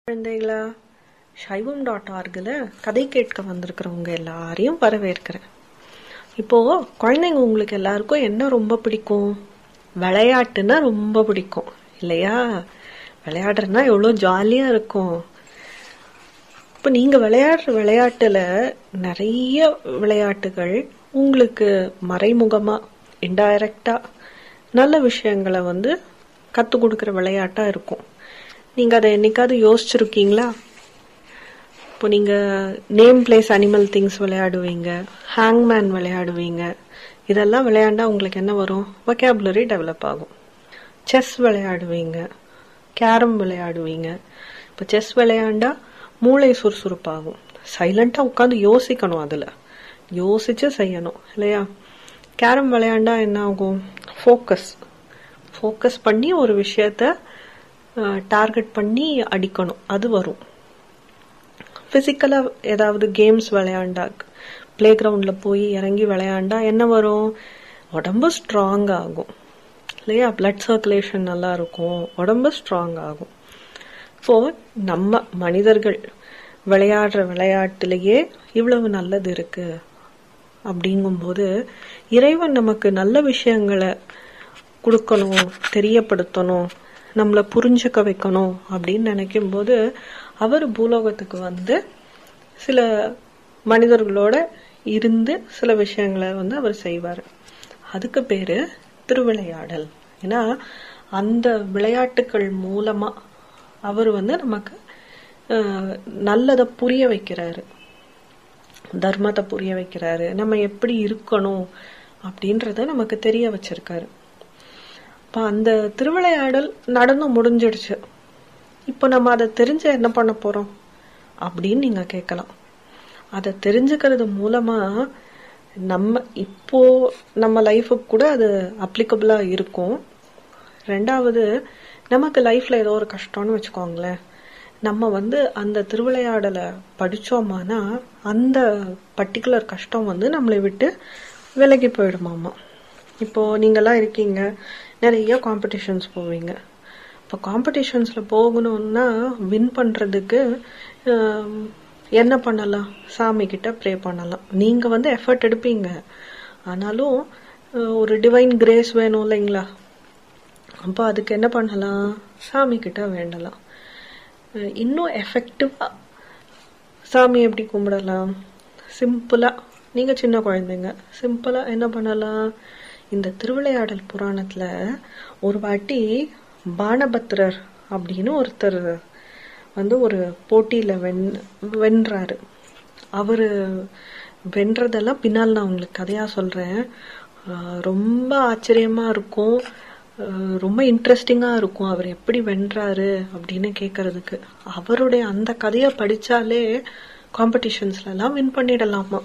குழந்தைகளா சைவம் டாட் ஆர்கில் கதை கேட்க வந்திருக்கிறவங்க எல்லாரையும் வரவேற்கிறேன் இப்போ குழந்தைங்க உங்களுக்கு எல்லாருக்கும் என்ன ரொம்ப பிடிக்கும் விளையாட்டுன்னா ரொம்ப பிடிக்கும் இல்லையா விளையாடுறதுனா எவ்வளோ ஜாலியா இருக்கும் இப்போ நீங்க விளையாடுற விளையாட்டுல நிறைய விளையாட்டுகள் உங்களுக்கு மறைமுகமா இன்டைரக்டா நல்ல விஷயங்களை வந்து கற்றுக் கொடுக்குற விளையாட்டா இருக்கும் நீங்க அதை என்னைக்காவது யோசிச்சிருக்கீங்களா இப்போ நீங்க நேம் பிளேஸ் அனிமல் திங்ஸ் விளையாடுவீங்க ஹேங்மேன் விளையாடுவீங்க இதெல்லாம் விளையாண்டா உங்களுக்கு என்ன வரும் வொக்காபுலரி டெவலப் ஆகும் செஸ் விளையாடுவீங்க கேரம் விளையாடுவீங்க இப்போ செஸ் விளையாண்டா மூளை சுறுசுறுப்பாகும் சைலண்டா உட்காந்து யோசிக்கணும் அதுல யோசிச்சு செய்யணும் இல்லையா கேரம் விளையாண்டா என்ன ஆகும் ஃபோக்கஸ் ஃபோக்கஸ் பண்ணி ஒரு விஷயத்த டார்கெட் பண்ணி அடிக்கணும் அது வரும் பிசிக்கலா ஏதாவது கேம்ஸ் விளையாண்டா பிளே கிரவுண்ட்ல போய் இறங்கி விளையாண்டா என்ன வரும் உடம்பு ஸ்ட்ராங் ஆகும் இல்லையா பிளட் சர்க்குலேஷன் நல்லா இருக்கும் உடம்பு ஸ்ட்ராங் ஆகும் ஸோ நம்ம மனிதர்கள் விளையாடுற விளையாட்டுலயே இவ்வளவு நல்லது இருக்கு அப்படிங்கும்போது இறைவன் நமக்கு நல்ல விஷயங்களை கொடுக்கணும் தெரியப்படுத்தணும் நம்மளை புரிஞ்சுக்க வைக்கணும் அப்படின்னு நினைக்கும் போது அவர் பூலோகத்துக்கு வந்து சில மனிதர்களோட இருந்து சில விஷயங்களை வந்து அவர் செய்வார் அதுக்கு பேரு திருவிளையாடல் ஏன்னா அந்த விளையாட்டுகள் மூலமா அவர் வந்து நமக்கு நல்லதை புரிய வைக்கிறாரு தர்மத்தை புரிய வைக்கிறாரு நம்ம எப்படி இருக்கணும் அப்படின்றத நமக்கு தெரிய வச்சிருக்காரு இப்ப அந்த திருவிளையாடல் நடந்து முடிஞ்சிடுச்சு இப்போ நம்ம அதை தெரிஞ்ச என்ன பண்ண போறோம் அப்படின்னு நீங்க கேட்கலாம் அதை தெரிஞ்சுக்கிறது மூலமா நம்ம இப்போ நம்ம லைஃபுக்கு கூட அது அப்ளிகபிளா இருக்கும் ரெண்டாவது நமக்கு லைஃப்ல ஏதோ ஒரு கஷ்டம்னு வச்சுக்கோங்களேன் நம்ம வந்து அந்த திருவிளையாடலை படிச்சோமானா அந்த பர்டிகுலர் கஷ்டம் வந்து நம்மளை விட்டு விலகி போயிடுமாமா இப்போ நீங்கெல்லாம் இருக்கீங்க நிறைய காம்படிஷன்ஸ் போவீங்க இப்போ காம்படிஷன்ஸ்ல போகணும்னா வின் பண்றதுக்கு என்ன பண்ணலாம் சாமி கிட்ட ப்ரே பண்ணலாம் நீங்க வந்து எஃபர்ட் எடுப்பீங்க ஆனாலும் ஒரு டிவைன் கிரேஸ் வேணும் இல்லைங்களா அப்போ அதுக்கு என்ன பண்ணலாம் சாமி கிட்ட வேண்டலாம் இன்னும் எஃபெக்டிவா சாமி எப்படி கும்பிடலாம் சிம்பிளா நீங்க சின்ன குழந்தைங்க சிம்பிளா என்ன பண்ணலாம் இந்த திருவிளையாடல் புராணத்துல ஒரு வாட்டி பானபத்ரர் அப்படின்னு ஒருத்தர் வந்து ஒரு போட்டியில வென் வென்றாரு அவரு வென்றதெல்லாம் பின்னால் நான் உங்களுக்கு கதையா சொல்றேன் ரொம்ப ஆச்சரியமா இருக்கும் ரொம்ப இன்ட்ரெஸ்டிங்கா இருக்கும் அவர் எப்படி வென்றாரு அப்படின்னு கேக்குறதுக்கு அவருடைய அந்த கதையை படிச்சாலே காம்படிஷன்ஸ்ல எல்லாம் வின் பண்ணிடலாமா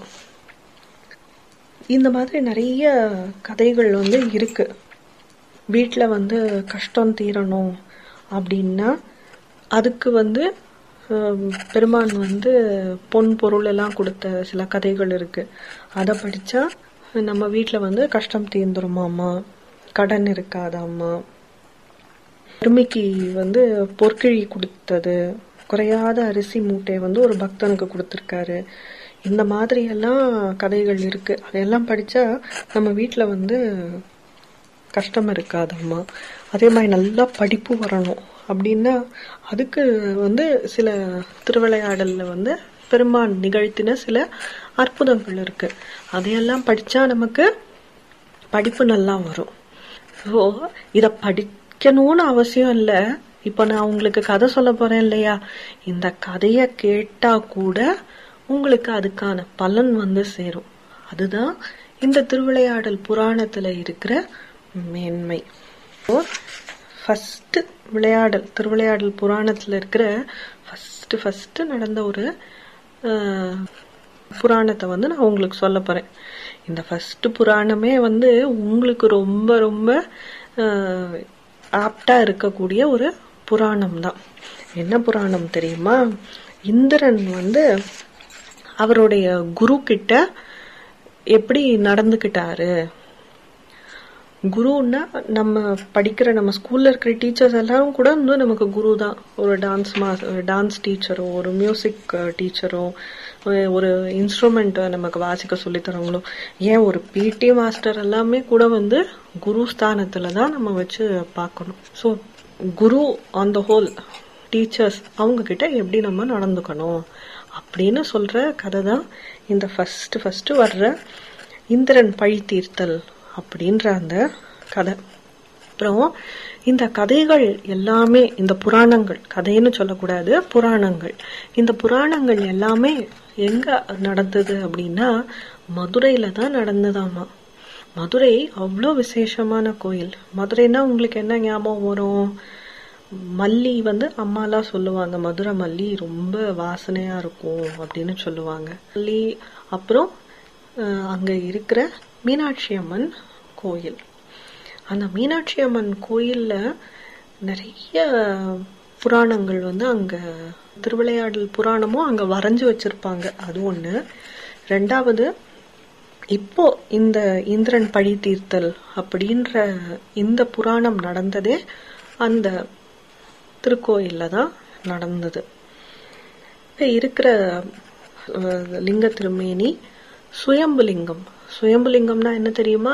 இந்த மாதிரி நிறைய கதைகள் வந்து இருக்கு வீட்டுல வந்து கஷ்டம் தீரணும் அப்படின்னா அதுக்கு வந்து பெருமான் வந்து பொன் பொருள் எல்லாம் கொடுத்த சில கதைகள் இருக்கு அதை படிச்சா நம்ம வீட்டுல வந்து கஷ்டம் தீர்ந்துருமாமா கடன் இருக்காதாம்மா எருமைக்கு வந்து பொற்கிழி கொடுத்தது குறையாத அரிசி மூட்டை வந்து ஒரு பக்தனுக்கு கொடுத்திருக்காரு இந்த மாதிரி எல்லாம் கதைகள் இருக்கு அதையெல்லாம் படிச்சா நம்ம வீட்டுல வந்து கஷ்டம் இருக்காதம்மா அதே மாதிரி நல்லா படிப்பு வரணும் அப்படின்னா அதுக்கு வந்து சில திருவிளையாடல்ல வந்து பெருமான் நிகழ்த்தின சில அற்புதங்கள் இருக்கு அதையெல்லாம் படிச்சா நமக்கு படிப்பு நல்லா வரும் ஸோ இத படிக்கணும்னு அவசியம் இல்ல இப்ப நான் உங்களுக்கு கதை சொல்ல போறேன் இல்லையா இந்த கதைய கேட்டா கூட உங்களுக்கு அதுக்கான பலன் வந்து சேரும் அதுதான் இந்த திருவிளையாடல் புராணத்துல இருக்கிற மேன்மை ஃபர்ஸ்ட் விளையாடல் திருவிளையாடல் புராணத்துல இருக்கிற ஃபர்ஸ்ட் ஃபர்ஸ்ட் நடந்த ஒரு புராணத்தை வந்து நான் உங்களுக்கு சொல்ல போறேன் இந்த ஃபர்ஸ்ட் புராணமே வந்து உங்களுக்கு ரொம்ப ரொம்ப ஆப்டா இருக்கக்கூடிய ஒரு புராணம் தான் என்ன புராணம் தெரியுமா இந்திரன் வந்து அவருடைய குரு கிட்ட எப்படி நடந்துகிட்டாரு குருன்னா நம்ம படிக்கிற நம்ம ஸ்கூல்ல இருக்கிற டீச்சர்ஸ் எல்லாரும் கூட வந்து நமக்கு குரு தான் ஒரு டான்ஸ் மா டான்ஸ் டீச்சரோ ஒரு மியூசிக் டீச்சரோ ஒரு இன்ஸ்ட்ருமெண்ட் நமக்கு வாசிக்க சொல்லி தரவங்களோ ஏன் ஒரு பிடி மாஸ்டர் எல்லாமே கூட வந்து குரு ஸ்தானத்துல தான் நம்ம வச்சு பார்க்கணும் so guru on the whole teachers அவங்க கிட்ட எப்படி நம்ம நடந்துக்கணும் அப்படின்னு சொல்ற கதை தான் இந்த ஃபர்ஸ்ட் ஃபர்ஸ்ட் வர்ற இந்திரன் பழி தீர்த்தல் அப்படின்ற அந்த கதை அப்புறம் இந்த கதைகள் எல்லாமே இந்த புராணங்கள் கதைன்னு சொல்லக்கூடாது புராணங்கள் இந்த புராணங்கள் எல்லாமே எங்க நடந்தது அப்படின்னா மதுரையில தான் நடந்ததாமா மதுரை அவ்வளோ விசேஷமான கோயில் மதுரைனா உங்களுக்கு என்ன ஞாபகம் வரும் மல்லி வந்து அம்மாலாம் சொல்லுவாங்க மதுரை மல்லி ரொம்ப வாசனையா இருக்கும் அப்படின்னு சொல்லுவாங்க மல்லி அப்புறம் அஹ், அங்க இருக்கிற மீனாட்சி அம்மன் கோயில் அந்த மீனாட்சி அம்மன் கோயில்ல நிறைய புராணங்கள் வந்து அங்க திருவிளையாடல் புராணமும் அங்க வரைஞ்சு வச்சிருப்பாங்க அது ஒண்ணு ரெண்டாவது இப்போ இந்த இந்திரன் பழி தீர்த்தல் அப்படின்ற இந்த புராணம் நடந்ததே அந்த திருக்கோயில்ல தான் நடந்தது இப்ப இருக்கிற அஹ், லிங்க திருமேனி சுயம்புலிங்கம் சுயம்புலிங்கம்னா என்ன தெரியுமா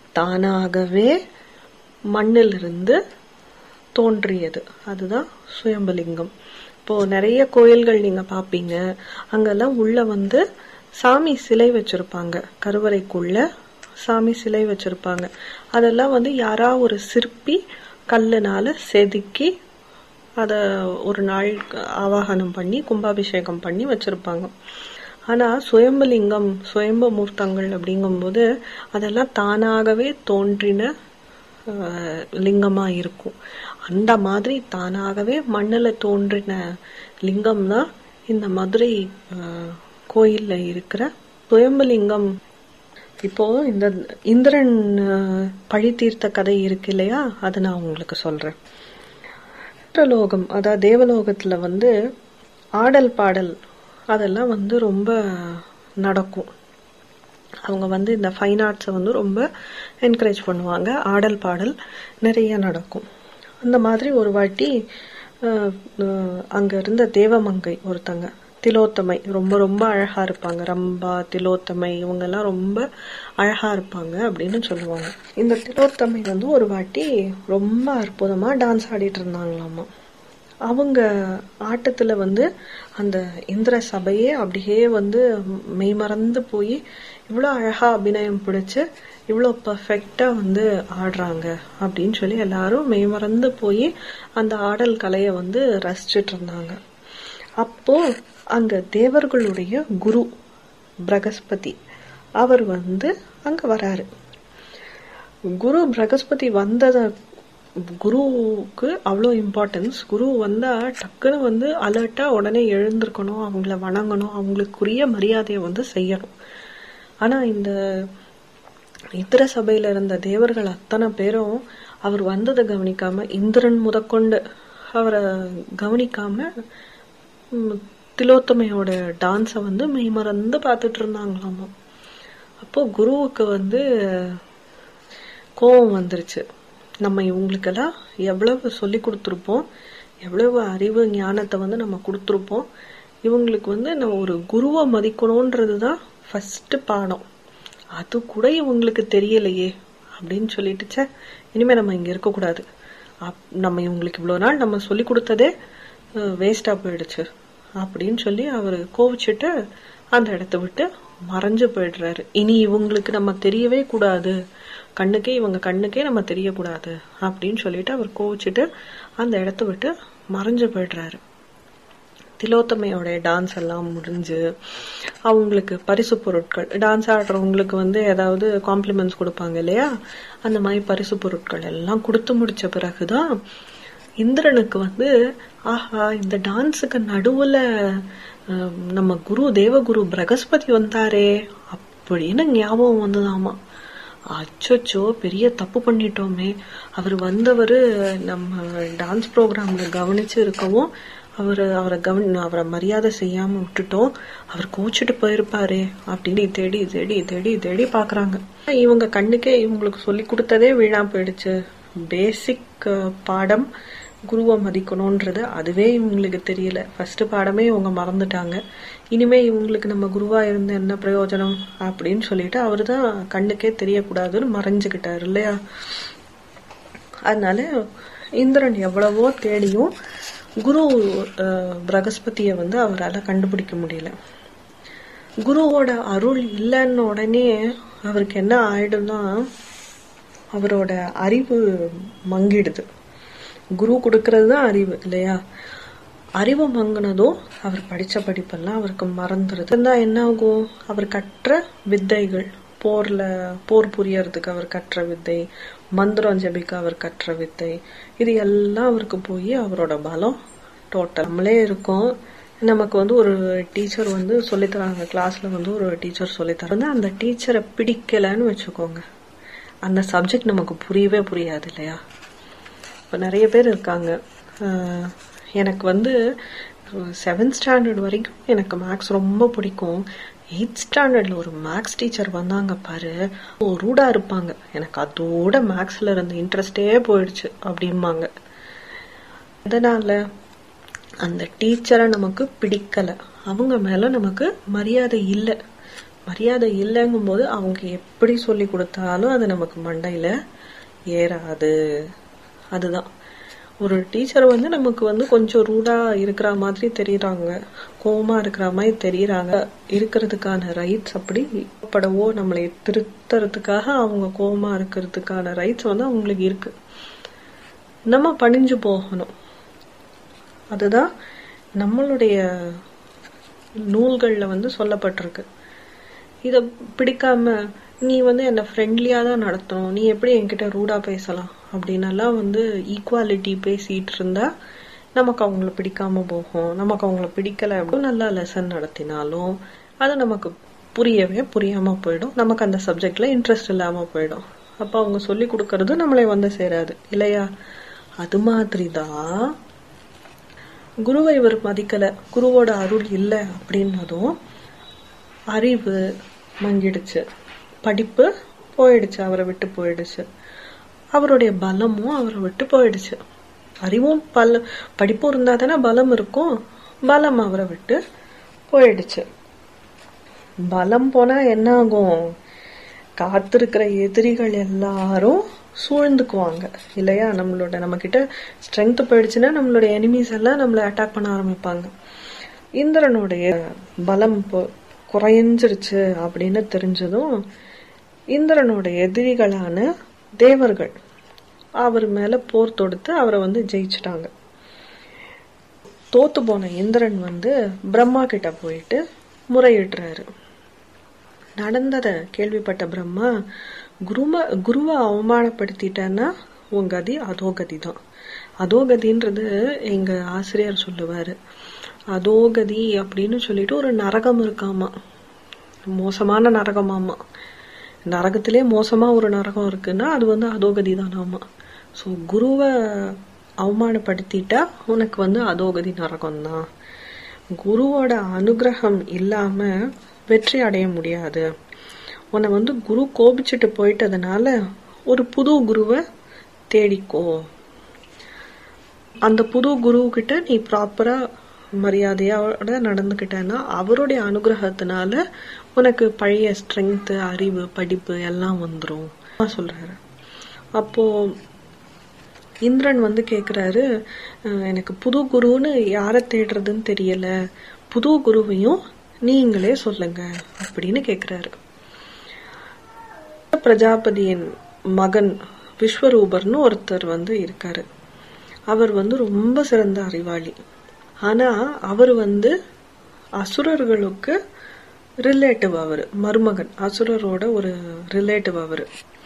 தானாகவே மண்ணிலிருந்து தோன்றியது அதுதான் சுயம்புலிங்கம் இப்போ நிறைய கோயில்கள் நீங்க பாப்பீங்க அங்கெல்லாம் உள்ள வந்து சாமி சிலை வச்சிருப்பாங்க கருவறைக்குள்ள சாமி சிலை வச்சிருப்பாங்க அதெல்லாம் வந்து யாரா ஒரு சிற்பி கல்லுனால செதுக்கி அத ஒரு நாள் ஆவாகனம் பண்ணி கும்பாபிஷேகம் பண்ணி வச்சிருப்பாங்க ஆனா சுயம்புலிங்கம் சுயம்பு மூர்த்தங்கள் அப்படிங்கும்போது அதெல்லாம் தானாகவே தோன்றின அஹ், லிங்கமா இருக்கும் அந்த மாதிரி தானாகவே மண்ணுல தோன்றின லிங்கம் தான் இந்த மதுரை அஹ், கோயில்ல இருக்கிற சுயம்புலிங்கம் இப்போ இந்த இந்திரன் அஹ், பழி தீர்த்த கதை இருக்கு இல்லையா அதை நான் உங்களுக்கு சொல்றேன் இந்திரலோகம் அதாவது தேவலோகத்துல வந்து ஆடல் பாடல் அதெல்லாம் வந்து ரொம்ப நடக்கும் அவங்க வந்து இந்த ஃபைன் ஆர்ட்ஸை வந்து ரொம்ப என்கரேஜ் பண்ணுவாங்க ஆடல் பாடல் நிறைய நடக்கும் அந்த மாதிரி ஒரு வாட்டி அஹ், அஹ், அங்க இருந்த தேவமங்கை ஒருத்தங்க திலோத்தமை ரொம்ப ரொம்ப அழகா இருப்பாங்க ரம்பா திலோத்தமை இவங்க எல்லாம் ரொம்ப அழகா இருப்பாங்க அப்படின்னு சொல்லுவாங்க இந்த திலோத்தமை வந்து ஒரு வாட்டி ரொம்ப அற்புதமா டான்ஸ் ஆடிட்டு இருந்தாங்களாமா அவங்க ஆட்டத்துல வந்து அந்த இந்திர சபையே அப்படியே வந்து மெய்மறந்து போய் இவ்வளோ அழகா அபிநயம் பிடிச்சு இவ்வளோ பர்ஃபெக்டா வந்து ஆடுறாங்க அப்படின்னு சொல்லி எல்லாரும் மெய்மறந்து போய் அந்த ஆடல் கலையை வந்து ரசிச்சிட்டு இருந்தாங்க அப்போ அங்க தேவர்களுடைய குரு பிரகஸ்பதி அவர் வந்து அங்க வராரு குரு பிரகஸ்பதி வந்தத குருவுக்கு அவ்வளோ இம்பார்ட்டன்ஸ் குரு வந்தா டக்குன்னு வந்து அலர்ட்டா உடனே எழுந்திருக்கணும் அவங்கள வணங்கணும் அவங்களுக்குரிய மரியாதையை வந்து செய்யணும் ஆனா இந்த இந்திர சபையில இருந்த தேவர்கள் அத்தனை பேரும் அவர் வந்ததை கவனிக்காம இந்திரன் முதற்கொண்டு அவரை கவனிக்காம ம், திலோத்தமையோட டான்ஸை வந்து மெய்மறந்து பார்த்துட்டு இருந்தாங்களாமா அப்போ குருவுக்கு வந்து கோபம் வந்துருச்சு நம்ம இவங்களுக்கெல்லாம் எவ்வளவு சொல்லி கொடுத்துருப்போம் எவ்வளவு அறிவு ஞானத்தை வந்து நம்ம கொடுத்துருப்போம் இவங்களுக்கு வந்து நம்ம ஒரு குருவை மதிக்கணும்ன்றது தான் ஃபர்ஸ்ட் பாடம் அது கூட இவங்களுக்கு தெரியலையே அப்படின்னு சொல்லிட்டு ச்சே இனிமே நம்ம இங்க இருக்கக்கூடாது அப்- நம்ம இவங்களுக்கு இவ்வளவு நாள் நம்ம சொல்லி கொடுத்ததே வேஸ்டா போயிடுச்சு அப்படின்னு சொல்லி அவர் கோவிச்சுட்டு அந்த இடத்த விட்டு மறைஞ்சு போயிடுறாரு இனி இவங்களுக்கு நம்ம தெரியவே கூடாது கண்ணுக்கே இவங்க கண்ணுக்கே நம்ம தெரியக்கூடாது அப்படின்னு சொல்லிட்டு அவர் கோவிச்சுட்டு அந்த இடத்த விட்டு மறைஞ்சு போயிடுறாரு திலோத்தமையோட டான்ஸ் எல்லாம் முடிஞ்சு அவங்களுக்கு பரிசு பொருட்கள் டான்ஸ் ஆடுறவங்களுக்கு வந்து ஏதாவது காம்ப்ளிமெண்ட்ஸ் கொடுப்பாங்க இல்லையா அந்த மாதிரி பரிசு பொருட்கள் எல்லாம் கொடுத்து முடிச்ச பிறகுதான் இந்திரனுக்கு வந்து ஆஹா இந்த டான்ஸுக்கு நடுவுல அஹ், நம்ம குரு தேவகுரு பிரகஸ்பதி வந்தாரே அப்படின்னு ஞாபகம் வந்ததாமா அச்சோச்சோ பெரிய தப்பு பண்ணிட்டோமே அவர் வந்தவர் நம்ம டான்ஸ் ப்ரோக்ராம்ல கவனிச்சு இருக்கவும் அவர் அவரை கவனி அவரை மரியாதை செய்யாம விட்டுட்டோம் அவர் கோச்சிட்டு போயிருப்பாரே அப்படின்னு தேடி தேடி தேடி தேடி பாக்குறாங்க இவங்க கண்ணுக்கே இவங்களுக்கு சொல்லி கொடுத்ததே வீணா போயிடுச்சு பேசிக் பாடம் குருவை மதிக்கணும்ன்றது அதுவே இவங்களுக்கு தெரியல ஃபர்ஸ்ட் பாடமே இவங்க மறந்துட்டாங்க இனிமே இவங்களுக்கு நம்ம குருவா இருந்து என்ன பிரயோஜனம் அப்படின்னு சொல்லிட்டு அவரு தான் கண்ணுக்கே தெரியக்கூடாதுன்னு மறைஞ்சுக்கிட்டாரு இல்லையா அதனால இந்திரன் எவ்வளவோ தேடியும் குரு பிரகஸ்பதியை வந்து அவரால் கண்டுபிடிக்க முடியல குருவோட அருள் இல்லைன்னு உடனே அவருக்கு என்ன ஆயிடும்னா அவரோட அறிவு மங்கிடுது குரு கொடுக்கறது தான் அறிவு இல்லையா அறிவு மங்கினதும் அவர் படிச்ச படிப்பெல்லாம் அவருக்கு மறந்துடுது இருந்தா என்ன ஆகும் அவர் கற்ற வித்தைகள் போர்ல போர் புரியறதுக்கு அவர் கற்ற வித்தை மந்திரம் ஜபிக்க அவர் கற்ற வித்தை இது எல்லாம் அவருக்கு போய் அவரோட பலம் டோட்டல் நம்மளே இருக்கோம் நமக்கு வந்து ஒரு டீச்சர் வந்து சொல்லித்தராங்க கிளாஸ்ல வந்து ஒரு டீச்சர் சொல்லித்தராங்க அந்த டீச்சரை பிடிக்கலன்னு வச்சுக்கோங்க அந்த சப்ஜெக்ட் நமக்கு புரியவே புரியாது இல்லையா இப்போ நிறைய பேர் இருக்காங்க எனக்கு வந்து செவன்த் ஸ்டாண்டர்ட் வரைக்கும் எனக்கு மேக்ஸ் ரொம்ப பிடிக்கும் எயித் ஸ்டாண்டர்ட்ல ஒரு மேக்ஸ் டீச்சர் வந்தாங்க பாரு ரூடா இருப்பாங்க எனக்கு அதோட மேக்ஸ்ல இருந்த இன்ட்ரெஸ்டே போயிடுச்சு அப்படிம்பாங்க அதனால அந்த டீச்சரை நமக்கு பிடிக்கல அவங்க மேல நமக்கு மரியாதை இல்லை மரியாதை இல்லைங்கும் போது அவங்க எப்படி சொல்லி கொடுத்தாலும் அது நமக்கு மண்டையில ஏறாது அதுதான் ஒரு டீச்சர் வந்து நமக்கு வந்து கொஞ்சம் ரூடா இருக்கிற மாதிரி தெரியறாங்க கோமா இருக்கிற மாதிரி தெரியறாங்க இருக்கிறதுக்கான ரைட்ஸ் அப்படி படவோ நம்மளை திருத்தறதுக்காக அவங்க கோமா இருக்கிறதுக்கான ரைட்ஸ் வந்து அவங்களுக்கு இருக்கு நம்ம பணிஞ்சு போகணும் அதுதான் நம்மளுடைய நூல்கள்ல வந்து சொல்லப்பட்டிருக்கு இத பிடிக்காம நீ வந்து என்ன ஃப்ரெண்ட்லியா தான் நடத்தணும் நீ எப்படி என்கிட்ட ரூடா பேசலாம் அப்படின்னலாம் வந்து ஈக்குவாலிட்டி பேசிட்டு இருந்தா நமக்கு அவங்கள பிடிக்காம போகும் நமக்கு அவங்கள பிடிக்கல அப்படின்னு நல்லா லெசன் நடத்தினாலும் அது நமக்கு புரியவே புரியாம போயிடும் நமக்கு அந்த சப்ஜெக்ட்ல இன்ட்ரெஸ்ட் இல்லாம போயிடும் அப்ப அவங்க சொல்லி கொடுக்கறது நம்மளை வந்து சேராது இல்லையா அது மாதிரிதான் குருவை இவர் மதிக்கல குருவோட அருள் இல்லை அப்படின்னதும் அறிவு மங்கிடுச்சு படிப்பு போயிடுச்சு அவரை விட்டு போயிடுச்சு அவருடைய பலமும் அவரை விட்டு போயிடுச்சு அறிவும் பல படிப்பும் இருந்தா தானே பலம் இருக்கும் பலம் அவரை விட்டு போயிடுச்சு பலம் போனா என்ன ஆகும் காத்திருக்கிற எதிரிகள் எல்லாரும் சூழ்ந்துக்குவாங்க இல்லையா நம்மளோட நம்ம கிட்ட ஸ்ட்ரென்த் போயிடுச்சுன்னா நம்மளோட எனிமீஸ் எல்லாம் நம்மள அட்டாக் பண்ண ஆரம்பிப்பாங்க இந்திரனுடைய பலம் குறைஞ்சிருச்சு அப்படின்னு தெரிஞ்சதும் இந்திரனோட எதிரிகளான தேவர்கள் அவர் மேல போர் தொடுத்து அவரை வந்து ஜெயிச்சிட்டாங்க தோத்து போன இந்திரன் வந்து பிரம்மா கிட்ட போயிட்டு முறையிடுறாரு நடந்தத கேள்விப்பட்ட பிரம்மா குரும குருவை அவமானப்படுத்திட்டேன்னா உன் கதி அதோ கதி தான் அதோ கதின்றது எங்க ஆசிரியர் சொல்லுவாரு அதோகதி அப்படின்னு சொல்லிட்டு ஒரு நரகம் இருக்காமா மோசமான நரகமாமா நரகத்திலே மோசமா ஒரு நரகம் இருக்குன்னா அது வந்து அதோகதி தானாமா ஸோ குருவை அவமானப்படுத்திட்டா உனக்கு வந்து அதோகதி நரகம் தான் குருவோட அனுகிரகம் இல்லாம வெற்றி அடைய முடியாது உன்னை வந்து குரு கோபிச்சுட்டு போயிட்டதுனால ஒரு புது குருவை தேடிக்கோ அந்த புது குரு கிட்ட நீ ப்ராப்பரா மரியாதையோட நடந்துக்கிட்டேன்னா அவருடைய அனுகிரகத்தினால உனக்கு பழைய ஸ்ட்ரென்த் அறிவு படிப்பு எல்லாம் வந்துரும் சொல்றாரு அப்போ இந்திரன் வந்து கேக்குறாரு எனக்கு புது குருன்னு யாரை தேடுறதுன்னு தெரியல புது குருவையும் நீங்களே சொல்லுங்க அப்படின்னு கேக்குறாரு பிரஜாபதியின் மகன் விஸ்வரூபர்னு ஒருத்தர் வந்து இருக்காரு அவர் வந்து ரொம்ப சிறந்த அறிவாளி ஆனா அவர் வந்து அசுரர்களுக்கு ரிலேட்டிவ் அவரு மருமகன் அசுரரோட ஒரு ரிலேட்டிவ் அவரு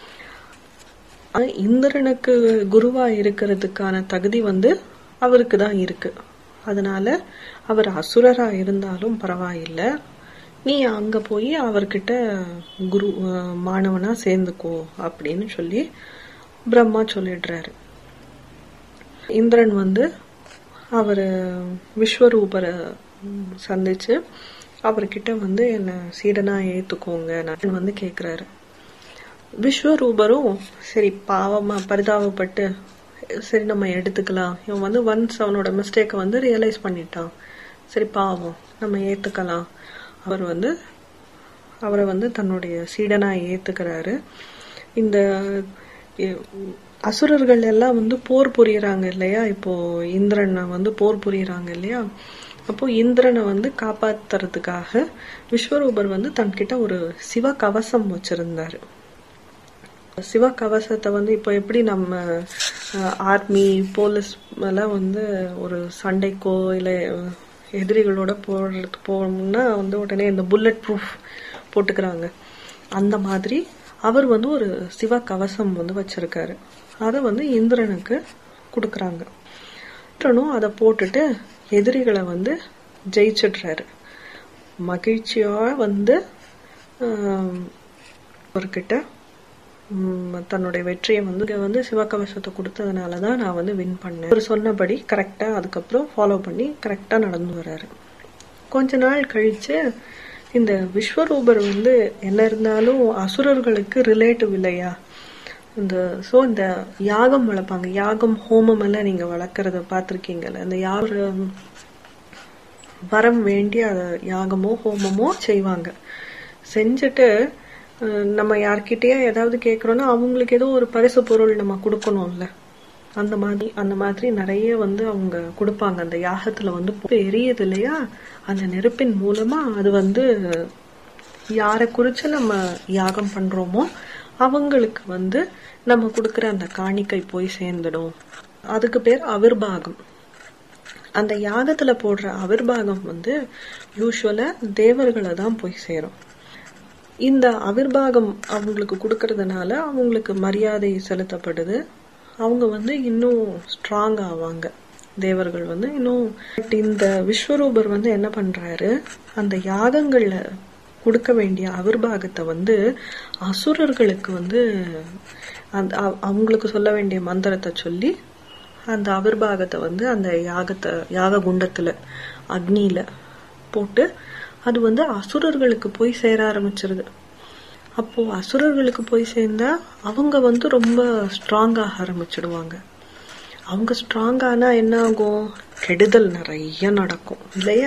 இந்திரனுக்கு குருவா இருக்கிறதுக்கான தகுதி வந்து அவருக்கு தான் இருக்கு அதனால அவர் அசுரரா இருந்தாலும் பரவாயில்ல நீ அங்க போய் அவர்கிட்ட குரு மாணவனா சேர்ந்துக்கோ அப்படின்னு சொல்லி பிரம்மா சொல்லிடுறாரு இந்திரன் வந்து அவர் விஸ்வரூபரை ம், சந்திச்சு அவர்கிட்ட வந்து என்ன சீடனா ஏத்துக்கோங்க நான் வந்து கேக்குறாரு விஸ்வரூபரும் சரி பாவமா பரிதாபப்பட்டு சரி நம்ம எடுத்துக்கலாம் இவன் வந்து ஒன்ஸ் அவனோட மிஸ்டேக்கை வந்து ரியலைஸ் பண்ணிட்டான் சரி பாவம் நம்ம ஏத்துக்கலாம் அவர் வந்து அவரை வந்து தன்னுடைய சீடனா ஏத்துக்கிறாரு இந்த எ- அசுரர்கள் எல்லாம் வந்து போர் புரியறாங்க இல்லையா இப்போ இந்திரனை வந்து போர் புரியறாங்க இல்லையா அப்போ இந்திரனை வந்து காப்பாத்துறதுக்காக விஸ்வரூபர் வந்து தன்கிட்ட ஒரு சிவ கவசம் வச்சிருந்தாரு சிவ கவசத்தை வந்து இப்போ எப்படி நம்ம ஆர்மி போலீஸ் எல்லாம் வந்து ஒரு சண்டைக்கோ இல்லை எதிரிகளோட போடுறது போகணும்னா வந்து உடனே இந்த புல்லட் ப்ரூஃப் போட்டுக்கிறாங்க அந்த மாதிரி அவர் வந்து ஒரு சிவ கவசம் வந்து வச்சிருக்காரு அதை வந்து இந்திரனுக்கு கொடுக்கறாங்க இந்திரனும் அதை போட்டுட்டு எதிரிகளை வந்து ஜெயிச்சிடுறாரு மகிழ்ச்சியா வந்து ஆம், அவர்கிட்ட ம், தன்னுடைய வெற்றியை வந்து இங்க வந்து சிவகவசத்தை கொடுத்ததுனால தான் நான் வந்து வின் பண்ணேன் அவர் சொன்னபடி கரெக்டா அதுக்கப்புறம் ஃபாலோ பண்ணி கரெக்டா நடந்து வராரு கொஞ்ச நாள் கழிச்சு இந்த விஸ்வரூபர் வந்து என்ன இருந்தாலும் அசுரர்களுக்கு ரிலேட்டிவ் இல்லையா இந்த சோ இந்த யாகம் வளர்ப்பாங்க யாகம் ஹோமம் எல்லாம் நீங்க வளர்க்கறத பார்த்திருக்கீங்கல்ல இந்த யாகம் வரம் வேண்டி அதை யாகமோ ஹோமமோ செய்வாங்க செஞ்சுட்டு அஹ், நம்ம யார்கிட்டயே ஏதாவது கேட்கறோம்னா அவங்களுக்கு ஏதோ ஒரு பரிசு பொருள் நம்ம கொடுக்கணும்ல அந்த மாதிரி அந்த மாதிரி நிறைய வந்து அவங்க கொடுப்பாங்க அந்த யாகத்துல வந்து புகை எரியுது இல்லையா அந்த நெருப்பின் மூலமா அது வந்து யாரை குறிச்சு நம்ம யாகம் பண்றோமோ அவங்களுக்கு வந்து நம்ம கொடுக்கிற அந்த காணிக்கை போய் சேர்ந்துடும் அதுக்கு பேர் அவிர்பாகம் அந்த யாகத்துல போடுற அவிர்பாகம் வந்து யூஸ்வலா தேவர்களை தான் போய் சேரும் இந்த அவிர்பாகம் அவங்களுக்கு கொடுக்கறதுனால அவங்களுக்கு மரியாதை செலுத்தப்படுது அவங்க வந்து இன்னும் ஸ்ட்ராங் ஆவாங்க தேவர்கள் வந்து இன்னும் But இந்த விஸ்வரூபர் வந்து என்ன பண்றாரு அந்த யாகங்கள்ல கொடுக்க வேண்டிய அவிர்பாகத்தை வந்து அசுரர்களுக்கு வந்து அந்த அவ- அவங்களுக்கு சொல்ல வேண்டிய மந்திரத்தை சொல்லி அந்த அவிர்பாகத்தை வந்து அந்த யாகத்தை யாக குண்டத்துல அக்னியில போட்டு அது வந்து அசுரர்களுக்கு போய் சேர ஆரம்பிச்சிருது அப்போ அசுரர்களுக்கு போய் சேர்ந்தா அவங்க வந்து ரொம்ப ஸ்ட்ராங் ஆக ஆரம்பிச்சிடுவாங்க அவங்க ஸ்ட்ராங் ஆனா என்ன ஆகும் கெடுதல் நிறைய நடக்கும் இல்லையா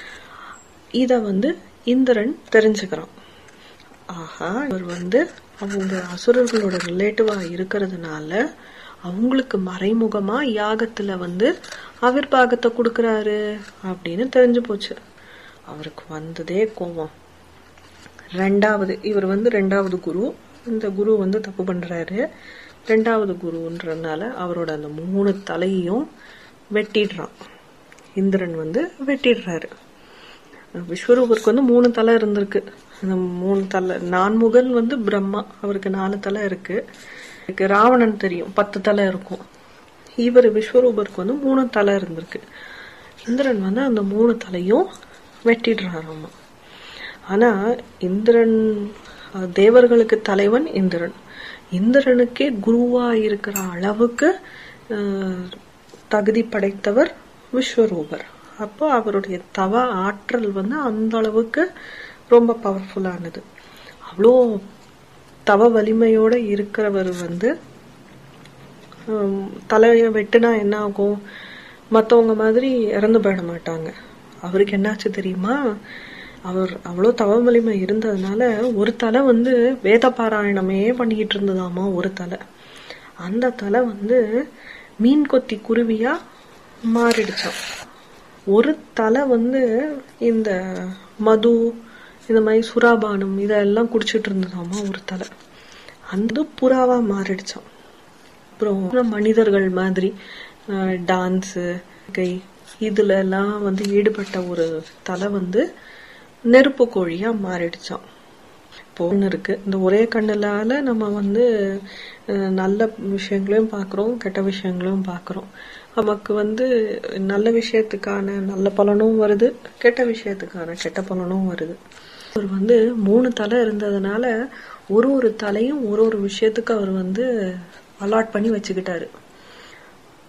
இத வந்து இந்திரன் தெரிஞ்சுக்கிறான் ஆஹா இவர் வந்து அவங்க அசுரர்களோட ரிலேட்டிவா இருக்கிறதுனால அவங்களுக்கு மறைமுகமா யாகத்துல வந்து அவிர்பாகத்தை கொடுக்கறாரு அப்படின்னு தெரிஞ்சு போச்சு அவருக்கு வந்ததே கோபம் ரெண்டாவது இவர் வந்து ரெண்டாவது குரு இந்த குரு வந்து தப்பு பண்றாரு ரெண்டாவது குருன்றதுனால அவரோட அந்த மூணு தலையையும் வெட்டிடுறான் இந்திரன் வந்து வெட்டிடுறாரு விஸ்வரூபருக்கு வந்து மூணு தலை இருந்திருக்கு அந்த மூணு தலை நான்முகன் வந்து பிரம்மா அவருக்கு நாலு தலை இருக்கு இதுக்கு ராவணன் தெரியும் பத்து தலை இருக்கும் இவர் விஸ்வரூபருக்கு வந்து மூணு தலை இருந்திருக்கு இந்திரன் வந்து அந்த மூணு தலையும் வெட்டிடுறாராமா ஆனா இந்திரன் அஹ், தேவர்களுக்கு தலைவன் இந்திரன் இந்திரனுக்கே குருவா இருக்கிற அளவுக்கு அஹ், தகுதி படைத்தவர் விஸ்வரூபர் அப்போ அவருடைய தவ ஆற்றல் வந்து அந்த அளவுக்கு ரொம்ப பவர்ஃபுல்லானது அவ்வளோ தவ வலிமையோட இருக்கிறவர் வந்து ஹம், தலைய வெட்டுனா என்ன ஆகும் மத்தவங்க மாதிரி இறந்து போயிட மாட்டாங்க அவருக்கு என்னாச்சு தெரியுமா அவர் அவ்வளோ தவ வலிமை இருந்ததுனால ஒரு தலை வந்து வேத பாராயணமே பண்ணிக்கிட்டு இருந்ததாமா ஒரு தலை அந்த தலை வந்து மீன் கொத்தி குருவியா மாறிடுச்சாம் ஒரு தலை வந்து இந்த மது இந்த மாதிரி சுறாபானம் இதெல்லாம் குடிச்சிட்டு இருந்ததாமா ஒரு தலை அந்த புறாவா மாறிடுச்சாம் அப்புறம் மனிதர்கள் மாதிரி டான்ஸு கை இதுல எல்லாம் வந்து ஈடுபட்ட ஒரு தலை வந்து நெருப்பு கோழியா மாறிடுச்சாம் இப்போ ஒண்ணு இருக்கு இந்த ஒரே கண்ணுலால நம்ம வந்து அஹ், நல்ல விஷயங்களையும் பார்க்கிறோம் கெட்ட விஷயங்களையும் பார்க்கிறோம் நமக்கு வந்து நல்ல விஷயத்துக்கான நல்ல பலனும் வருது கெட்ட விஷயத்துக்கான கெட்ட பலனும் வருது அவர் வந்து மூணு தலை இருந்ததுனால ஒரு ஒரு தலையும் ஒரு ஒரு விஷயத்துக்கு அவர் வந்து அலாட் பண்ணி வச்சுக்கிட்டாரு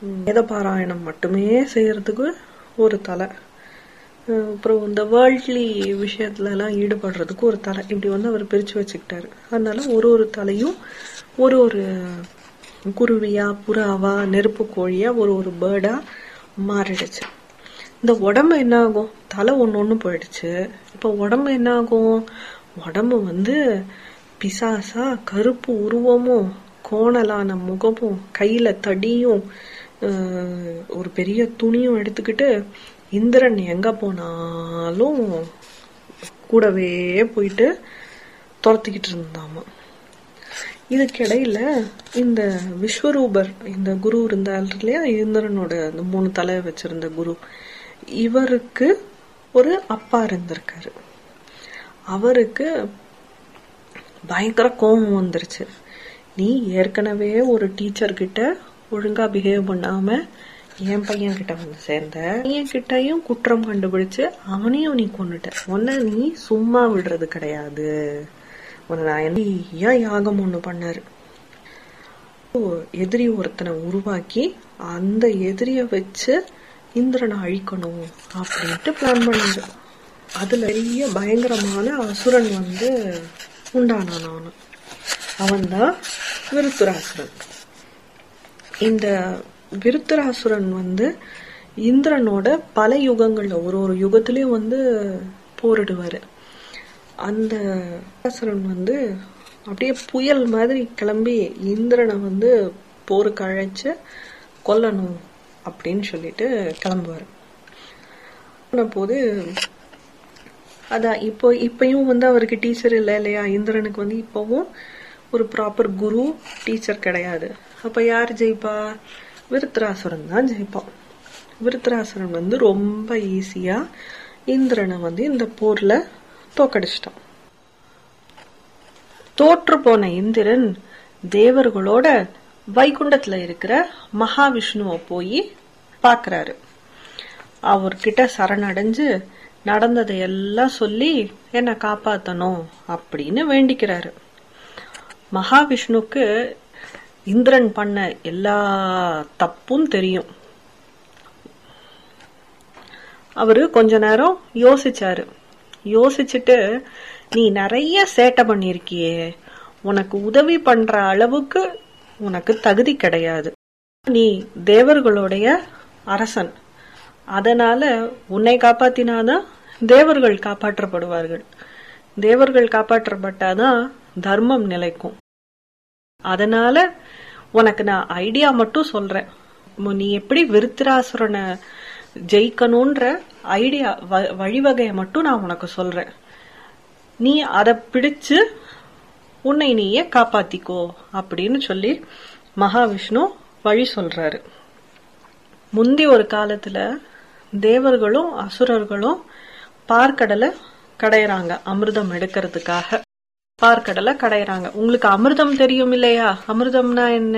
வேதபாராயணம் மட்டுமே செய்யறதுக்கு ஒரு தலை அஹ் அப்புறம் இந்த வேர்ல்ட்லி விஷயத்துல எல்லாம் ஈடுபடுறதுக்கு ஒரு தலை இப்படி வந்து அவர் பிரிச்சு வச்சுக்கிட்டாரு அதனால ஒரு ஒரு தலையும் ஒரு ஒரு குருவியா புறாவா நெருப்பு கோழியா ஒரு ஒரு பேர்டா மாறிடுச்சு இந்த உடம்பு என்ன ஆகும் தலை ஒண்ணு ஒண்ணு போயிடுச்சு இப்போ உடம்பு என்ன ஆகும் உடம்பு வந்து பிசாசா கருப்பு உருவமும் கோணலான முகமும் கையில தடியும் அஹ், ஒரு பெரிய துணியும் எடுத்துக்கிட்டு இந்திரன் எங்க போனாலும் கூடவே போயிட்டு துரத்திக்கிட்டு இருந்தாமா இதுக்கிடையில இந்த விஸ்வரூபர் இந்த குரு இருந்தார் இல்லையா இந்திரனோட இந்த மூணு தலை வச்சிருந்த குரு இவருக்கு ஒரு அப்பா இருந்திருக்காரு அவருக்கு பயங்கர கோபம் வந்துருச்சு நீ ஏற்கனவே ஒரு டீச்சர் கிட்ட ஒழுங்கா பிஹேவ் பண்ணாம என் பையன் கிட்ட வந்து சேர்ந்த பையன் கிட்டயும் குற்றம் கண்டுபிடிச்சு அவனையும் நீ கொன்னுட்ட உன்னை நீ சும்மா விடுறது கிடையாது உன்னை நான் என்ன ஏன் யாகம் ஒண்ணு பண்ணாரு எதிரி ஒருத்தனை உருவாக்கி அந்த எதிரிய வச்சு இந்திரனை அழிக்கணும் அப்படின்ட்டு பிளான் பண்ணாரு அதுல பெரிய பயங்கரமான அசுரன் வந்து உண்டானான் அவனு அவன்தான் விருத்துராசுரன் இந்த விருத்தராசுரன் வந்து இந்திரனோட பல யுகங்கள்ல ஒரு ஒரு யுகத்திலயும் வந்து போரிடுவாரு அந்த அசுரன் வந்து அப்படியே புயல் மாதிரி கிளம்பி இந்திரனை வந்து போருக்கு அழைச்சு கொல்லணும் அப்படின்னு சொல்லிட்டு கிளம்புவாரு போன போது அதான் இப்போ இப்பயும் வந்து அவருக்கு டீச்சர் இல்லை இல்லையா இந்திரனுக்கு வந்து இப்பவும் ஒரு ப்ராப்பர் குரு டீச்சர் கிடையாது அப்ப யார் ஜெயிப்பா விருத்ராசுரன் தான் ஜெயிப்பான் விருத்ராசுரன் வந்து ரொம்ப ஈஸியா இந்திரனை வந்து இந்த போர்ல தோக்கடிச்சிட்டான் தோற்று போன இந்திரன் தேவர்களோட வைகுண்டத்துல இருக்கிற மகாவிஷ்ணுவை போய் பாக்குறாரு அவர்கிட்ட சரணடைஞ்சு நடந்ததை எல்லாம் சொல்லி என்ன காப்பாத்தணும் அப்படின்னு வேண்டிக்கிறாரு மகாவிஷ்ணுக்கு இந்திரன் பண்ண எல்லா தப்பும் தெரியும் அவரு கொஞ்ச நேரம் யோசிச்சாரு யோசிச்சுட்டு நீ நிறைய சேட்டை பண்ணிருக்கியே உனக்கு உதவி பண்ற அளவுக்கு உனக்கு தகுதி கிடையாது நீ தேவர்களுடைய அரசன் அதனால உன்னை காப்பாத்தினாதான் தேவர்கள் காப்பாற்றப்படுவார்கள் தேவர்கள் காப்பாற்றப்பட்டாதான் தர்மம் நிலைக்கும் அதனால உனக்கு நான் ஐடியா மட்டும் சொல்றேன் மு- நீ எப்படி விருத்திராசுரனை ஜெயிக்கணும்ன்ற ஐடியா வ- வழிவகையை மட்டும் நான் உனக்கு சொல்றேன் நீ அதை பிடிச்சு உன்னை நீயே காப்பாத்திக்கோ அப்படின்னு சொல்லி மகாவிஷ்ணு வழி சொல்றாரு முந்தி ஒரு காலத்துல தேவர்களும் அசுரர்களும் பார்க்கடலை கடையறாங்க அமிர்தம் எடுக்கிறதுக்காக பார்க்கடலை கடையறாங்க உங்களுக்கு அமிர்தம் தெரியும் இல்லையா அமிர்தம்னா என்ன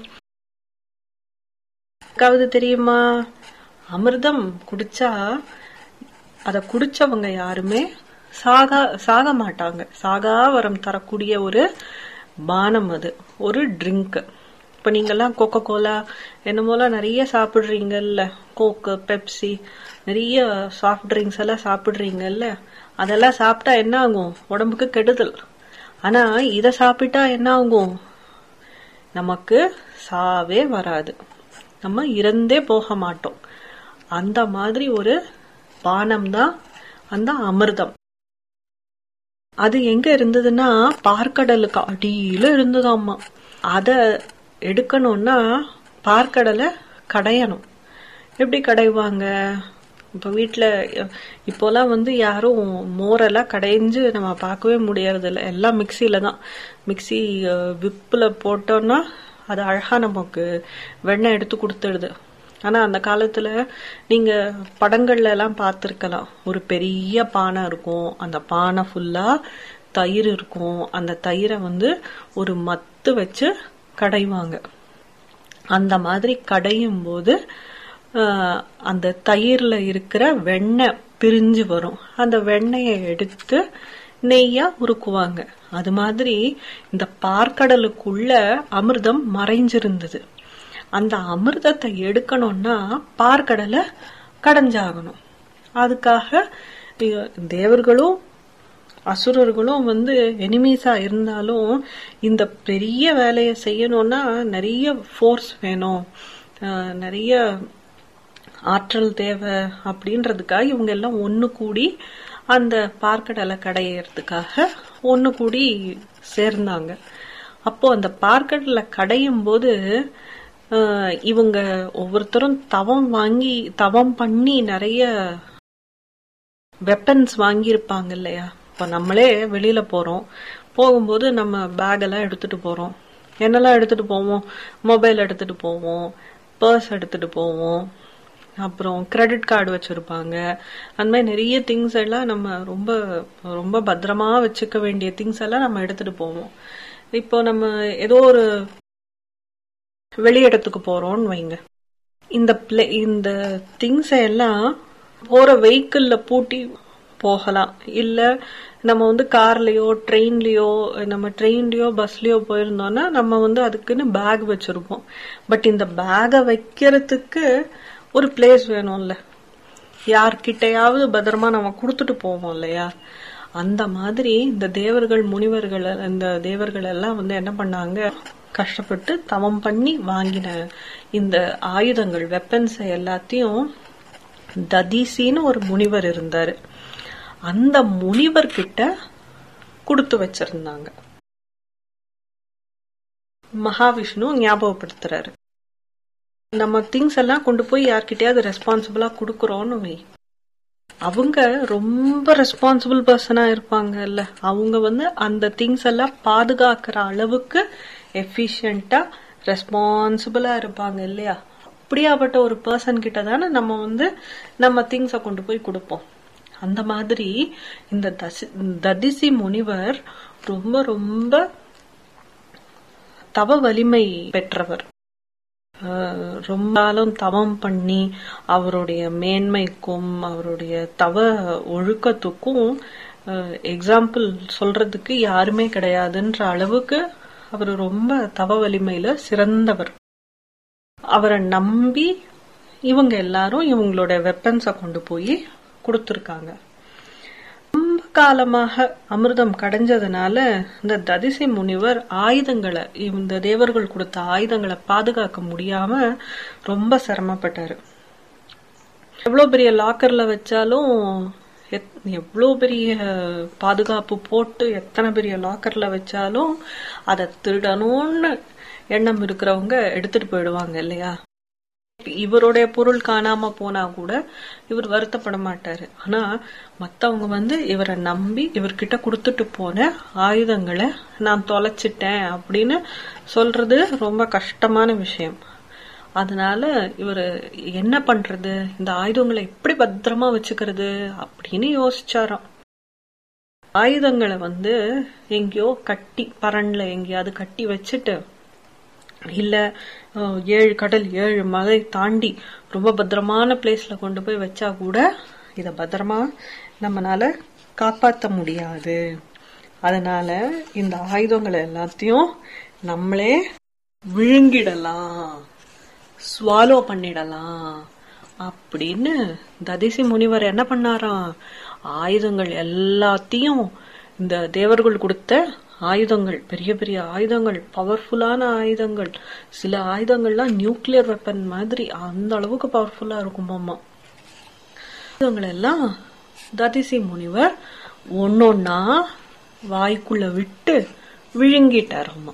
யாருக்காவது தெரியுமா அமிர்தம் குடிச்சா அத குடிச்சவங்க யாருமே சாகா சாக மாட்டாங்க சாகா வரம் தரக்கூடிய ஒரு பானம் அது ஒரு ட்ரிங்க் இப்ப நீங்கெல்லாம் கோகோ கோலா என்னமோலாம் நிறைய சாப்பிடுறீங்கல்ல கோக்கு பெப்சி நிறைய சாஃப்ட் ட்ரிங்க்ஸ் எல்லாம் சாப்பிடுறீங்கல்ல அதெல்லாம் சாப்பிட்டா என்ன ஆகும் உடம்புக்கு கெடுதல் ஆனா இத சாப்பிட்டா என்ன ஆகும் நமக்கு சாவே வராது நம்ம இறந்தே போக மாட்டோம் அந்த மாதிரி ஒரு பானம் தான் அந்த அமிர்தம் அது எங்க இருந்ததுன்னா பார்க்கடலுக்கு அடியில இருந்ததாம்மா அத எடுக்கணும்னா பார்க்கடலை கடையணும் எப்படி கடைவாங்க இப்ப வீட்ல அஹ், இப்போலாம் வந்து யாரும் மோரெல்லாம் கடைஞ்சு நம்ம பார்க்கவே முடியறது இல்ல எல்லாம் மிக்சியில தான் மிக்சி விப்புல போட்டோம்னா அது அழகா நமக்கு வெண்ணெய் எடுத்து கொடுத்துடுது ஆனா அந்த காலத்துல நீங்க படங்கள்ல எல்லாம் பார்த்திருக்கலாம் ஒரு பெரிய பானை இருக்கும் அந்த பானை ஃபுல்லா தயிர் இருக்கும் அந்த தயிரை வந்து ஒரு மத்து வச்சு கடைவாங்க அந்த மாதிரி கடையும் போது ஆஹ், அந்த தயிர்ல இருக்கிற வெண்ணெய் பிரிஞ்சு வரும் அந்த வெண்ணெயை எடுத்து நெய்யா உருக்குவாங்க அது மாதிரி இந்த பார்க்கடலுக்குள்ள அமிர்தம் மறைஞ்சிருந்தது அந்த அமிர்தத்தை எடுக்கணும்னா பார்க்கடலை கடைஞ்சாகணும் அதுக்காக இ- தேவர்களும் அசுரர்களும் வந்து எனிமீஸா இருந்தாலும் இந்த பெரிய வேலையை செய்யணும்னா நிறைய ஃபோர்ஸ் வேணும் அஹ், நிறைய ஆற்றல் தேவை அப்படின்றதுக்காக இவங்க எல்லாம் ஒண்ணு கூடி அந்த பார்க்கடலை கடையறதுக்காக ஒண்ணு கூடி சேர்ந்தாங்க அப்போ அந்த பார்க்கடலை கடையும் போது அஹ், இவங்க ஒவ்வொருத்தரும் தவம் வாங்கி தவம் பண்ணி நிறைய வெப்பன்ஸ் வாங்கியிருப்பாங்க இல்லையா இப்போ நம்மளே வெளியில போறோம் போகும்போது நம்ம பேக் எல்லாம் எடுத்துட்டு போறோம் என்னெல்லாம் எடுத்துட்டு போவோம் மொபைல் எடுத்துட்டு போவோம் பர்ஸ் எடுத்துட்டு போவோம் அப்புறம் கிரெடிட் கார்டு வச்சிருப்பாங்க அந்த மாதிரி நிறைய திங்ஸ் எல்லாம் நம்ம ரொம்ப ரொம்ப பத்திரமா வச்சுக்க வேண்டிய திங்ஸ் எல்லாம் நம்ம எடுத்துட்டு போவோம் இப்போ நம்ம ஏதோ ஒரு வெளி இடத்துக்கு போறோம்னு வைங்க இந்த பிளே இந்த திங்ஸ் எல்லாம் போற வெஹிக்கிள்ல பூட்டி போகலாம் இல்ல நம்ம வந்து கார்லயோ ட்ரெயின்லயோ நம்ம ட்ரெயின்லயோ பஸ்லயோ போயிருந்தோம்னா நம்ம வந்து அதுக்குன்னு பேக் வச்சிருப்போம் பட் இந்த பேகை வைக்கிறதுக்கு ஒரு பிளேஸ் வேணும்ல யார்கிட்டயாவது பத்திரமா நம்ம கொடுத்துட்டு போவோம் இல்லையா அந்த மாதிரி இந்த தேவர்கள் முனிவர்கள் இந்த தேவர்கள் எல்லாம் வந்து என்ன பண்ணாங்க கஷ்டப்பட்டு தவம் பண்ணி வாங்கின இந்த ஆயுதங்கள் வெப்பன்ஸ் எல்லாத்தையும் ததிசின்னு ஒரு முனிவர் இருந்தாரு அந்த முனிவர் கிட்ட கொடுத்து வச்சிருந்தாங்க மகாவிஷ்ணு ஞாபகப்படுத்துறாரு நம்ம திங்ஸ் எல்லாம் கொண்டு போய் யார்கிட்டயாவது ரெஸ்பான்சிபிளா கொடுக்கறோம்னு வை அவங்க ரொம்ப ரெஸ்பான்சிபிள் பர்சனா இருப்பாங்கல்ல அவங்க வந்து அந்த திங்ஸ் எல்லாம் பாதுகாக்கிற அளவுக்கு எஃபிஷியண்டா ரெஸ்பான்சிபிளா இருப்பாங்க இல்லையா அப்படியாப்பட்ட ஒரு பர்சன் கிட்ட தானே நம்ம வந்து நம்ம திங்ஸை கொண்டு போய் கொடுப்போம் அந்த மாதிரி இந்த தசி- ததிசி முனிவர் ரொம்ப ரொம்ப தவ வலிமை பெற்றவர் ஆஹ் ரொம்ப நாளும் தவம் பண்ணி அவருடைய மேன்மைக்கும் அவருடைய தவ ஒழுக்கத்துக்கும் எக்ஸாம்பிள் சொல்றதுக்கு யாருமே கிடையாதுன்ற அளவுக்கு அவர் ரொம்ப தவ வலிமையில சிறந்தவர் அவரை நம்பி இவங்க எல்லாரும் இவங்களோட வெப்பன்ஸை கொண்டு போய் கொடுத்துருக்காங்க ரொம்ப காலமாக அமிர்தம் கடைஞ்சதுனால இந்த ததிசி முனிவர் ஆயுதங்களை இந்த தேவர்கள் கொடுத்த ஆயுதங்களை பாதுகாக்க முடியாம ரொம்ப சிரமப்பட்டாரு எவ்வளவு பெரிய லாக்கர்ல வச்சாலும் எத்- எவ்வளவு பெரிய பாதுகாப்பு போட்டு எத்தனை பெரிய லாக்கர்ல வச்சாலும் அதை திருடணும்னு எண்ணம் இருக்கிறவங்க எடுத்துட்டு போயிடுவாங்க இல்லையா இவருடைய பொருள் காணாம போனா கூட இவர் வருத்தப்பட மாட்டாரு ஆனா மத்தவங்க வந்து இவரை நம்பி இவர்கிட்ட கொடுத்துட்டு போன ஆயுதங்களை நான் தொலைச்சிட்டேன் அப்படின்னு சொல்றது ரொம்ப கஷ்டமான விஷயம் அதனால இவர் என்ன பண்றது இந்த ஆயுதங்களை எப்படி பத்திரமா வச்சுக்கிறது அப்படின்னு யோசிச்சாராம் ஆயுதங்களை வந்து எங்கேயோ கட்டி பரன்ல எங்கேயாவது கட்டி வச்சுட்டு இல்ல அஹ், ஏழு கடல் ஏழு மலை தாண்டி ரொம்ப பத்திரமான பிளேஸ்ல கொண்டு போய் வச்சா கூட இத பத்திரமா நம்மனால காப்பாத்த முடியாது அதனால இந்த ஆயுதங்களை எல்லாத்தையும் நம்மளே விழுங்கிடலாம் ஸ்வாலோ பண்ணிடலாம் அப்படின்னு ததிசி முனிவர் என்ன பண்ணாராம் ஆயுதங்கள் எல்லாத்தையும் இந்த தேவர்கள் கொடுத்த ஆயுதங்கள் பெரிய பெரிய ஆயுதங்கள் பவர்ஃபுல்லான ஆயுதங்கள் சில ஆயுதங்கள்லாம் நியூக்ளியர் வெப்பன் மாதிரி அந்த அளவுக்கு பவர்ஃபுல்லா இருக்குமாமா ஆயுதங்கள் எல்லாம் ததிசி முனிவர் ஒன்னொன்னா வாய்க்குள்ள விட்டு விழுங்கிட்டாராமா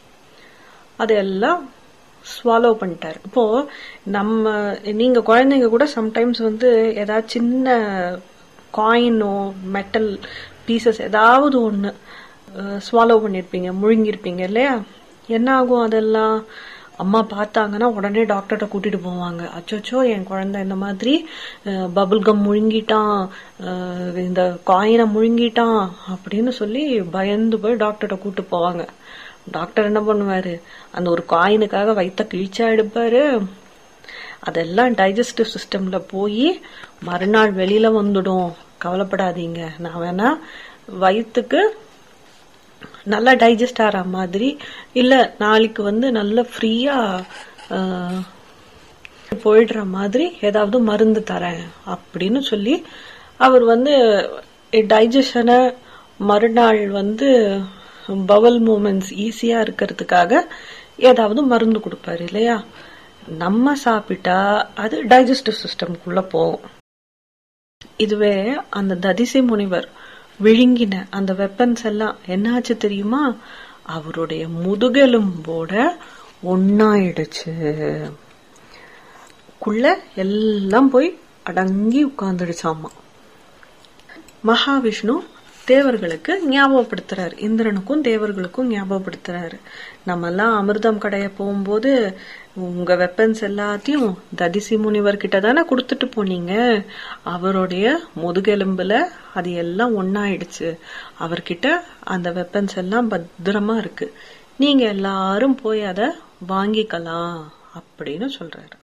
அதெல்லாம் ஸ்வாலோ பண்ணிட்டாரு இப்போ நம்ம நீங்க குழந்தைங்க கூட சம்டைம்ஸ் வந்து ஏதாவது சின்ன காயினோ மெட்டல் பீசஸ் ஏதாவது ஒண்ணு ஸ்வாலோ பண்ணிருப்பீங்க முழுங்கிருப்பீங்க இல்லையா என்ன ஆகும் அதெல்லாம் அம்மா பார்த்தாங்கன்னா உடனே டாக்டர்கிட்ட கூட்டிட்டு போவாங்க அச்சோச்சோ என் குழந்தை இந்த மாதிரி பபுள் கம் முழுங்கிட்டான் அஹ், இந்த காயினை முழுங்கிட்டான் அப்படின்னு சொல்லி பயந்து போய் டாக்டர்கிட்ட கூட்டு போவாங்க டாக்டர் என்ன பண்ணுவாரு அந்த ஒரு காயினுக்காக வயித்த கிழிச்சா எடுப்பாரு அதெல்லாம் டைஜஸ்டிவ் சிஸ்டம்ல போய் மறுநாள் வெளியில வந்துடும் கவலைப்படாதீங்க நான் வேணா வயிற்றுக்கு நல்லா டைஜஸ்ட் ஆகிற மாதிரி இல்ல நாளைக்கு வந்து நல்ல ஃப்ரீயா ஆஹ், போயிடுற மாதிரி ஏதாவது மருந்து தரேன் அப்படின்னு சொல்லி அவர் வந்து டைஜஷனை மறுநாள் வந்து பவல் மூமெண்ட்ஸ் ஈஸியா இருக்கிறதுக்காக ஏதாவது மருந்து கொடுப்பாரு இல்லையா நம்ம சாப்பிட்டா அது டைஜஸ்டிவ் சிஸ்டம்குள்ள போகும் இதுவே அந்த ததிசி முனிவர் விழுங்கின அந்த வெப்பன்ஸ் எல்லாம் என்னாச்சு தெரியுமா அவருடைய முதுகெலும்போட ஒன்னாயிடுச்சு குள்ள எல்லாம் போய் அடங்கி உட்கார்ந்துடுச்சாமா மகாவிஷ்ணு தேவர்களுக்கு ஞாபகப்படுத்துறாரு இந்திரனுக்கும் தேவர்களுக்கும் ஞாபகப்படுத்துறாரு நம்ம எல்லாம் அமிர்தம் கடைய போகும்போது உங்க வெப்பன்ஸ் எல்லாத்தையும் ததிசி முனிவர் கிட்ட தானே கொடுத்துட்டு போனீங்க அவருடைய முதுகெலும்புல அது எல்லாம் ஒன்னாயிடுச்சு அவர்கிட்ட அந்த வெப்பன்ஸ் எல்லாம் பத்திரமா இருக்கு நீங்க எல்லாரும் போய் அதை வாங்கிக்கலாம் அப்படின்னு சொல்றாரு